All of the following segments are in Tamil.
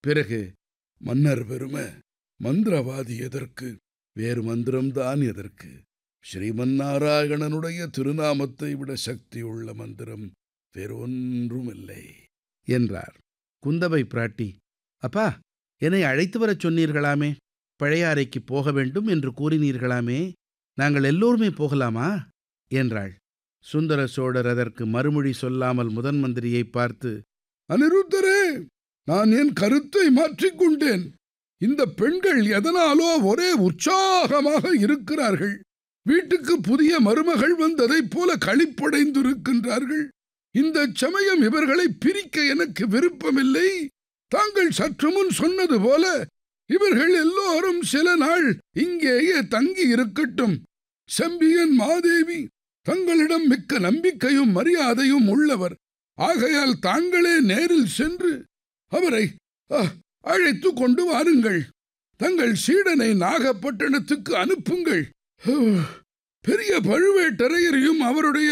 பிறகு மன்னர் பெருமை மந்திரவாதி எதற்கு வேறு மந்திரம்தான் எதற்கு ஸ்ரீமன்னாராயணனுடைய திருநாமத்தை விட சக்தியுள்ள மந்திரம் வேறொன்றுமில்லை என்றார் குந்தவை பிராட்டி அப்பா என்னை அழைத்து வரச் சொன்னீர்களாமே பழையாறைக்கு போக வேண்டும் என்று கூறினீர்களாமே நாங்கள் எல்லோருமே போகலாமா என்றாள் சுந்தர சோழர் அதற்கு மறுமொழி சொல்லாமல் முதன் மந்திரியை பார்த்து அனிருத்தரே நான் என் கருத்தை மாற்றிக்கொண்டேன் இந்த பெண்கள் எதனாலோ ஒரே உற்சாகமாக இருக்கிறார்கள் வீட்டுக்கு புதிய மருமகள் வந்ததைப் போல களிப்படைந்திருக்கின்றார்கள் இந்த சமயம் இவர்களை பிரிக்க எனக்கு விருப்பமில்லை தாங்கள் சற்று முன் சொன்னது போல இவர்கள் எல்லோரும் சில நாள் இங்கேயே தங்கி இருக்கட்டும் செம்பியன் மாதேவி தங்களிடம் மிக்க நம்பிக்கையும் மரியாதையும் உள்ளவர் ஆகையால் தாங்களே நேரில் சென்று அவரை அழைத்து கொண்டு வாருங்கள் தங்கள் சீடனை நாகப்பட்டினத்துக்கு அனுப்புங்கள் பெரிய பழுவேட்டரையரையும் அவருடைய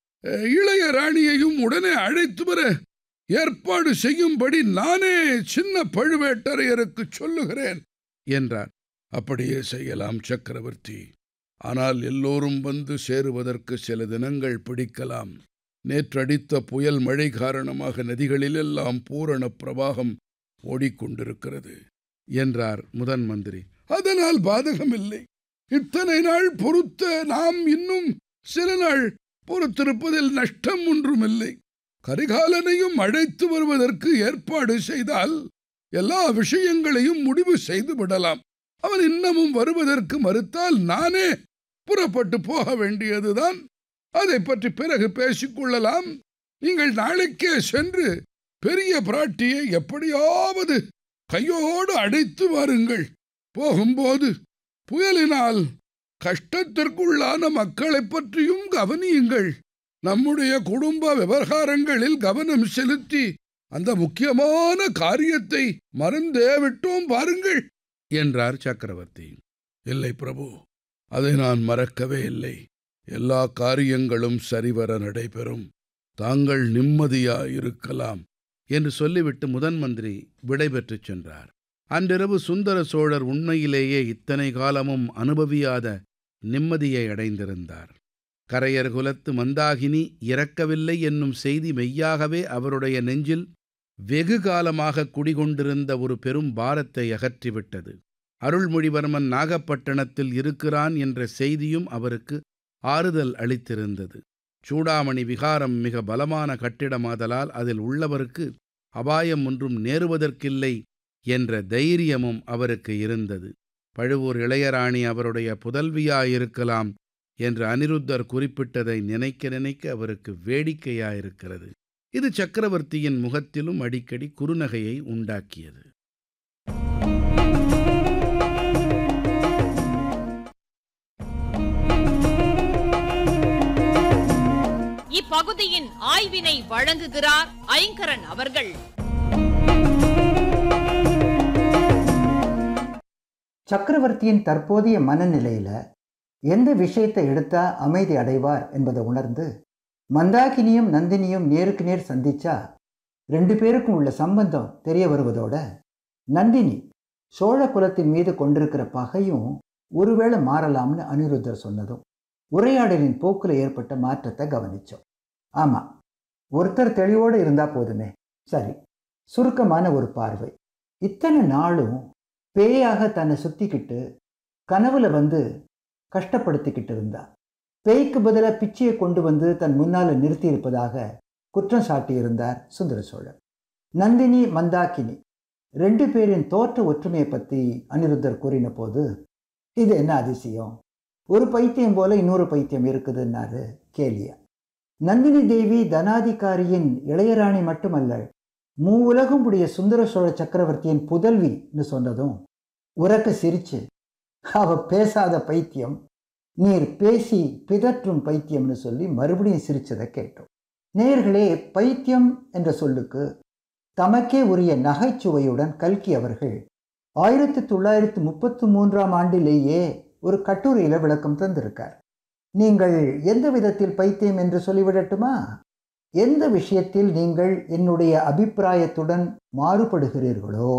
இளைய ராணியையும் உடனே அழைத்து வர ஏற்பாடு செய்யும்படி நானே சின்ன பழுவேட்டரையருக்கு சொல்லுகிறேன் என்றார் அப்படியே செய்யலாம் சக்கரவர்த்தி ஆனால் எல்லோரும் வந்து சேருவதற்கு சில தினங்கள் பிடிக்கலாம் நேற்றடித்த புயல் மழை காரணமாக நதிகளிலெல்லாம் பூரண பிரவாகம் ஓடிக்கொண்டிருக்கிறது என்றார் முதன் மந்திரி அதனால் பாதகமில்லை இத்தனை நாள் பொறுத்த நாம் இன்னும் சில நாள் பொறுத்திருப்பதில் நஷ்டம் ஒன்றுமில்லை கரிகாலனையும் அழைத்து வருவதற்கு ஏற்பாடு செய்தால் எல்லா விஷயங்களையும் முடிவு செய்து விடலாம் அவன் இன்னமும் வருவதற்கு மறுத்தால் நானே புறப்பட்டு போக வேண்டியதுதான் அதை பற்றி பிறகு பேசிக்கொள்ளலாம் நீங்கள் நாளைக்கே சென்று பெரிய பிராட்டியை எப்படியாவது கையோடு அடைத்து வாருங்கள் போகும்போது புயலினால் கஷ்டத்திற்குள்ளான மக்களைப் பற்றியும் கவனியுங்கள் நம்முடைய குடும்ப விவகாரங்களில் கவனம் செலுத்தி அந்த முக்கியமான காரியத்தை மறந்தே விட்டோம் பாருங்கள் என்றார் சக்கரவர்த்தி இல்லை பிரபு அதை நான் மறக்கவே இல்லை எல்லா காரியங்களும் சரிவர நடைபெறும் தாங்கள் நிம்மதியாயிருக்கலாம் என்று சொல்லிவிட்டு முதன் மந்திரி விடைபெற்றுச் சென்றார் அன்றிரவு சுந்தர சோழர் உண்மையிலேயே இத்தனை காலமும் அனுபவியாத நிம்மதியை அடைந்திருந்தார் கரையர் குலத்து மந்தாகினி இறக்கவில்லை என்னும் செய்தி மெய்யாகவே அவருடைய நெஞ்சில் வெகு காலமாக குடிகொண்டிருந்த ஒரு பெரும் பாரத்தை அகற்றிவிட்டது அருள்மொழிவர்மன் நாகப்பட்டினத்தில் இருக்கிறான் என்ற செய்தியும் அவருக்கு ஆறுதல் அளித்திருந்தது சூடாமணி விகாரம் மிக பலமான கட்டிடமாதலால் அதில் உள்ளவருக்கு அபாயம் ஒன்றும் நேருவதற்கில்லை என்ற தைரியமும் அவருக்கு இருந்தது பழுவூர் இளையராணி அவருடைய புதல்வியாயிருக்கலாம் என்று அனிருத்தர் குறிப்பிட்டதை நினைக்க நினைக்க அவருக்கு வேடிக்கையாயிருக்கிறது இது சக்கரவர்த்தியின் முகத்திலும் அடிக்கடி குறுநகையை உண்டாக்கியது இப்பகுதியின் ஆய்வினை வழங்குகிறார் ஐங்கரன் அவர்கள் சக்கரவர்த்தியின் தற்போதைய மனநிலையில எந்த விஷயத்தை எடுத்தா அமைதி அடைவார் என்பதை உணர்ந்து மந்தாகினியும் நந்தினியும் நேருக்கு நேர் சந்திச்சா ரெண்டு பேருக்கும் உள்ள சம்பந்தம் தெரிய வருவதோட நந்தினி சோழ குலத்தின் மீது கொண்டிருக்கிற பகையும் ஒருவேளை மாறலாம்னு அனிருத்தர் சொன்னதும் உரையாடலின் போக்கில் ஏற்பட்ட மாற்றத்தை கவனிச்சோம் ஆமாம் ஒருத்தர் தெளிவோடு இருந்தா போதுமே சரி சுருக்கமான ஒரு பார்வை இத்தனை நாளும் பேயாக தன்னை சுத்திக்கிட்டு கனவுல வந்து கஷ்டப்படுத்திக்கிட்டு இருந்தா பேய்க்கு பதிலாக பிச்சையை கொண்டு வந்து தன் முன்னால் நிறுத்தி இருப்பதாக குற்றம் சாட்டியிருந்தார் சுந்தர சோழர் நந்தினி மந்தாக்கினி ரெண்டு பேரின் தோற்ற ஒற்றுமையை பற்றி அனிருத்தர் கூறின போது இது என்ன அதிசயம் ஒரு பைத்தியம் போல இன்னொரு பைத்தியம் இருக்குதுன்னாரு கேலியா நந்தினி தேவி தனாதிகாரியின் இளையராணி மட்டுமல்ல மூவுலகும் உடைய சுந்தர சோழ சக்கரவர்த்தியின் புதல்வின்னு சொன்னதும் உறக்க சிரிச்சு அவ பேசாத பைத்தியம் நீர் பேசி பிதற்றும் பைத்தியம்னு சொல்லி மறுபடியும் சிரிச்சதை கேட்டோம் நேர்களே பைத்தியம் என்ற சொல்லுக்கு தமக்கே உரிய நகைச்சுவையுடன் கல்கி அவர்கள் ஆயிரத்தி தொள்ளாயிரத்தி முப்பத்தி மூன்றாம் ஆண்டிலேயே ஒரு கட்டுரையில் விளக்கம் தந்திருக்கார் நீங்கள் எந்த விதத்தில் பைத்தியம் என்று சொல்லிவிடட்டுமா எந்த விஷயத்தில் நீங்கள் என்னுடைய அபிப்பிராயத்துடன் மாறுபடுகிறீர்களோ